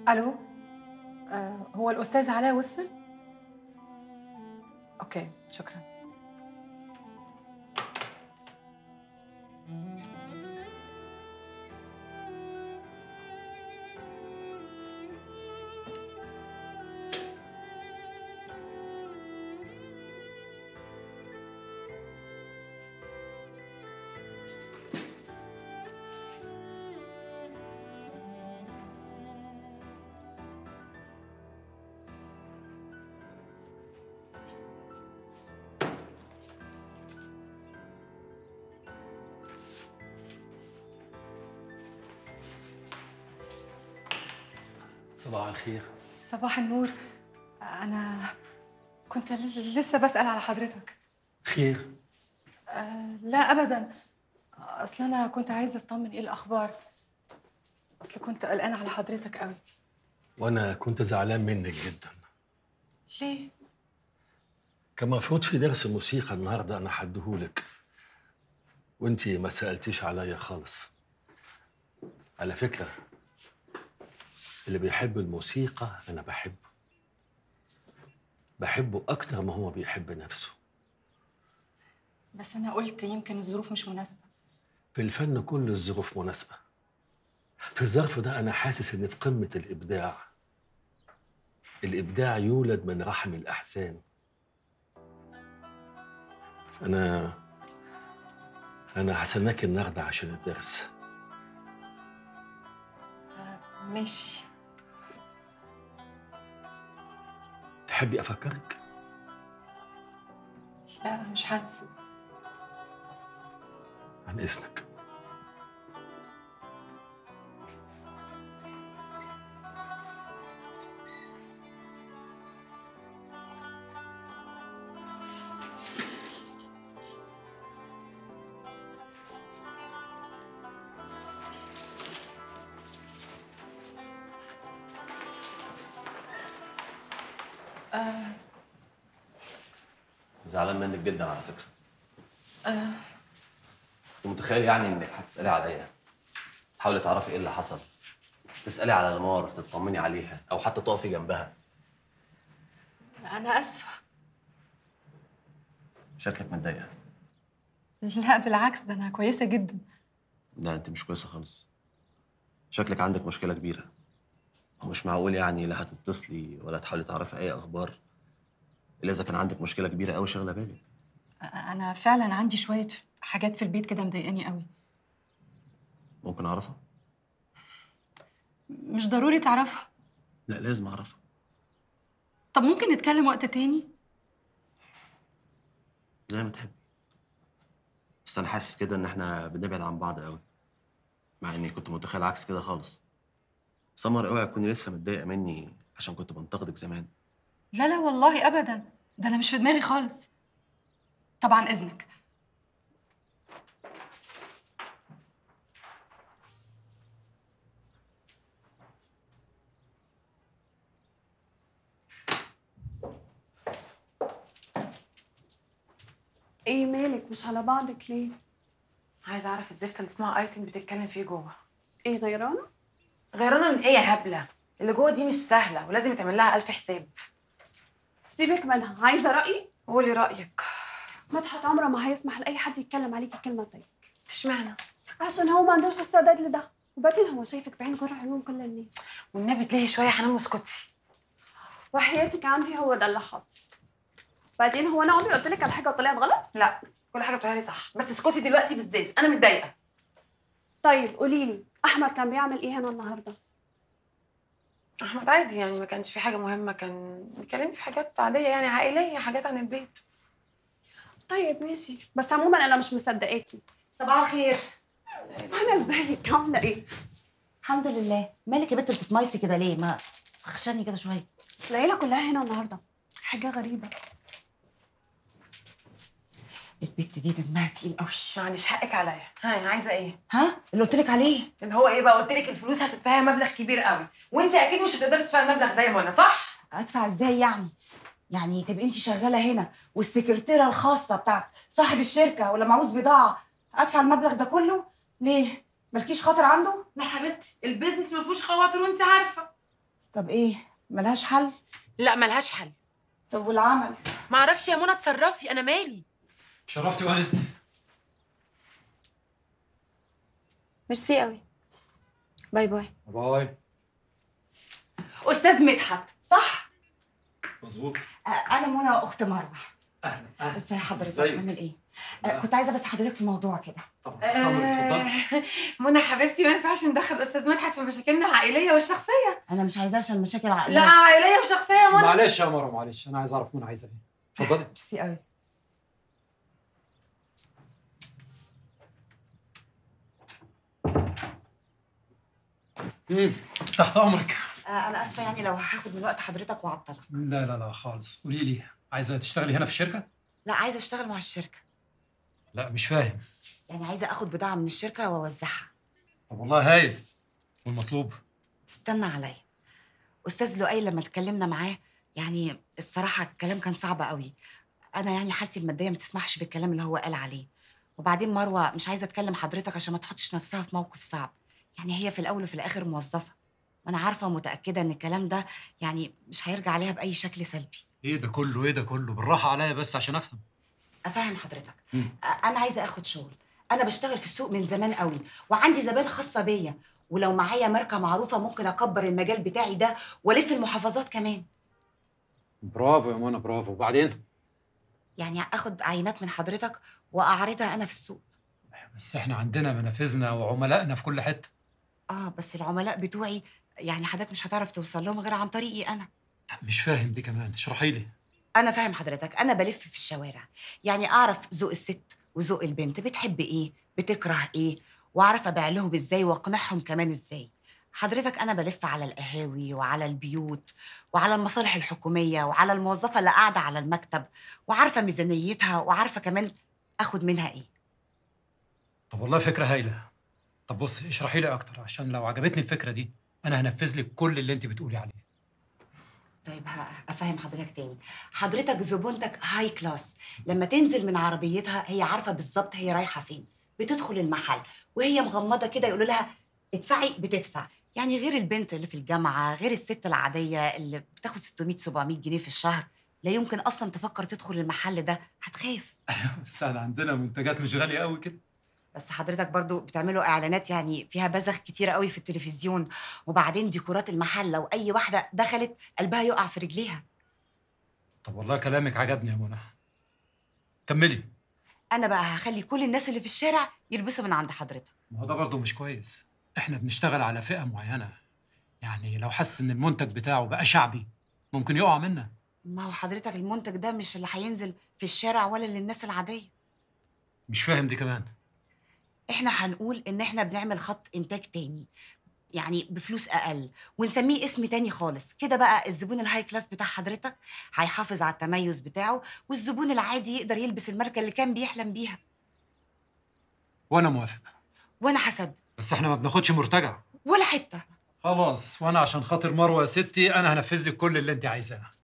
الو آه هو الاستاذ علاء وصل اوكي شكرا صباح الخير صباح النور انا كنت لس- لسه بسال على حضرتك خير آه لا ابدا اصل انا كنت عايزه اطمن ايه الاخبار اصل كنت قلقانه على حضرتك قوي وانا كنت زعلان منك جدا ليه كان المفروض في درس موسيقى النهارده انا هديهولك وانتي ما سالتيش عليا خالص على فكره اللي بيحب الموسيقى انا بحبه بحبه اكتر ما هو بيحب نفسه بس انا قلت يمكن الظروف مش مناسبه في الفن كل الظروف مناسبه في الظرف ده انا حاسس اني في قمه الابداع الابداع يولد من رحم الاحزان انا انا هستناك النهارده عشان الدرس آه ماشي تحبي افكرك لا مش هنسى عن اذنك آه زعلان منك جدا على فكره آه كنت متخيل يعني انك هتسالي عليا تحاولي تعرفي ايه اللي حصل تسالي على لمار تطمني عليها او حتى تقفي جنبها انا اسفه شكلك متضايقه لا بالعكس ده انا كويسه جدا لا انت مش كويسه خالص شكلك عندك مشكله كبيره هو مش معقول يعني لا هتتصلي ولا تحاولي تعرفي اي اخبار الا اذا كان عندك مشكله كبيره قوي شاغله بالك انا فعلا عندي شويه حاجات في البيت كده مضايقاني قوي ممكن اعرفها مش ضروري تعرفها لا لازم اعرفها طب ممكن نتكلم وقت تاني زي ما تحبي بس انا حاسس كده ان احنا بنبعد عن بعض قوي مع اني كنت متخيل عكس كده خالص سمر اوعي تكوني لسه متضايقه مني عشان كنت بنتقدك زمان لا لا والله ابدا ده انا مش في دماغي خالص طبعا اذنك ايه مالك مش على بعضك ليه؟ عايزه اعرف الزفت اللي اسمها ايتن بتتكلم فيه جوه ايه غيرانة؟ غيرنا من ايه يا هبله اللي جوه دي مش سهله ولازم يتعمل لها الف حساب سيبك منها عايزة رأيي؟ قولي رايك مدحت عمره ما هيسمح لأي حد يتكلم عليكي كلمة طيب اشمعنى عشان هو ما عندوش استعداد لده وبعدين هو شايفك بعين غير عيون كل الناس والنبي تلهي شويه حنان واسكتي وحياتك عندي هو ده اللي حاصل بعدين هو انا عمري قلت لك على حاجه وطلعت غلط لا كل حاجه بتقولها لي صح بس اسكتي دلوقتي بالذات انا متضايقه طيب قولي لي احمد كان بيعمل ايه هنا النهارده احمد عادي يعني ما كانش في حاجه مهمه كان بيكلمني في حاجات عاديه يعني عائليه حاجات عن البيت طيب ماشي بس عموما انا مش مصدقاكي صباح الخير انا ازيك عامله ايه الحمد لله مالك يا بنت بتتميسي كده ليه ما تخشني كده شويه العيله كلها هنا النهارده حاجه غريبه البت دي دمها تقيل قوي معلش حقك عليا ها عايزه ايه ها اللي قلت لك عليه اللي هو ايه بقى قلت لك الفلوس هتدفعي مبلغ كبير قوي وانت اكيد مش هتقدري تدفعي المبلغ ده يا منى صح ادفع ازاي يعني يعني تبقي انت شغاله هنا والسكرتيره الخاصه بتاعت صاحب الشركه ولما عاوز بضاعه ادفع المبلغ ده كله ليه مالكيش خاطر عنده لا حبيبتي البيزنس ما فيهوش خواطر وانت عارفه طب ايه ملهاش حل لا ملهاش حل طب والعمل معرفش يا منى اتصرفي انا مالي شرفتي وانستي ميرسي قوي باي باي باي استاذ مدحت صح مظبوط آه، انا منى اخت مروه اهلا اهلا ازي حضرتك ازيك؟ عامل ايه آه، كنت عايزه بس حضرتك في موضوع كده طبعا طبعا اتفضلي منى حبيبتي ما ينفعش ندخل استاذ مدحت في مشاكلنا العائليه والشخصيه انا مش عايزاه عشان مشاكل عائليه لا عائليه وشخصيه يا منى معلش يا مروه معلش انا عايز اعرف منى عايزه ايه اتفضلي ميرسي قوي مم. تحت امرك آه، انا اسفه يعني لو هاخد من وقت حضرتك وعطلك لا لا لا خالص قولي لي عايزه تشتغلي هنا في الشركه لا عايزه اشتغل مع الشركه لا مش فاهم يعني عايزه اخد بضاعه من الشركه واوزعها طب والله هايل والمطلوب تستنى عليا استاذ لؤي لما اتكلمنا معاه يعني الصراحه الكلام كان صعب قوي انا يعني حالتي الماديه ما تسمحش بالكلام اللي هو قال عليه وبعدين مروه مش عايزه اتكلم حضرتك عشان ما تحطش نفسها في موقف صعب يعني هي في الاول وفي الاخر موظفه وانا عارفه ومتاكده ان الكلام ده يعني مش هيرجع عليها باي شكل سلبي ايه ده كله ايه ده كله بالراحه عليا بس عشان افهم افهم حضرتك مم. أ- انا عايزه اخد شغل انا بشتغل في السوق من زمان قوي وعندي زبائن خاصه بيا ولو معايا ماركه معروفه ممكن اكبر المجال بتاعي ده والف المحافظات كمان برافو يا منى برافو وبعدين يعني اخد عينات من حضرتك واعرضها انا في السوق بس احنا عندنا منافذنا وعملائنا في كل حته اه بس العملاء بتوعي يعني حضرتك مش هتعرف توصل لهم غير عن طريقي انا لا، مش فاهم دي كمان اشرحي لي انا فاهم حضرتك انا بلف في الشوارع يعني اعرف ذوق الست وذوق البنت بتحب ايه بتكره ايه واعرف ابيع لهم ازاي واقنعهم كمان ازاي حضرتك انا بلف على القهاوي وعلى البيوت وعلى المصالح الحكوميه وعلى الموظفه اللي قاعده على المكتب وعارفه ميزانيتها وعارفه كمان اخد منها ايه طب والله فكره هايله طب بصي اشرحي لي اكتر عشان لو عجبتني الفكره دي انا هنفذ لك كل اللي انت بتقولي عليه طيب ه- افهم حضرتك تاني حضرتك زبونتك هاي كلاس لما تنزل من عربيتها هي عارفه بالظبط هي رايحه فين بتدخل المحل وهي مغمضه كده يقولوا لها ادفعي بتدفع يعني غير البنت اللي في الجامعه غير الست العاديه اللي بتاخد 600 700 جنيه في الشهر لا يمكن اصلا تفكر تدخل المحل ده هتخاف بس احنا عندنا منتجات مش غاليه قوي كده بس حضرتك برضو بتعملوا اعلانات يعني فيها بذخ كتير قوي في التلفزيون وبعدين ديكورات المحل لو اي واحده دخلت قلبها يقع في رجليها طب والله كلامك عجبني يا منى كملي انا بقى هخلي كل الناس اللي في الشارع يلبسوا من عند حضرتك ما هو ده برضه مش كويس احنا بنشتغل على فئة معينة يعني لو حس ان المنتج بتاعه بقى شعبي ممكن يقع منا ما هو حضرتك المنتج ده مش اللي هينزل في الشارع ولا للناس العاديه مش فاهم دي كمان احنا هنقول ان احنا بنعمل خط انتاج تاني يعني بفلوس اقل ونسميه اسم تاني خالص كده بقى الزبون الهاي كلاس بتاع حضرتك هيحافظ على التميز بتاعه والزبون العادي يقدر يلبس الماركه اللي كان بيحلم بيها وانا موافق وانا هصدق بس احنا ما بناخدش مرتجع ولا حته خلاص وانا عشان خاطر مروه يا ستي انا هنفذ لك كل اللي انت عايزاه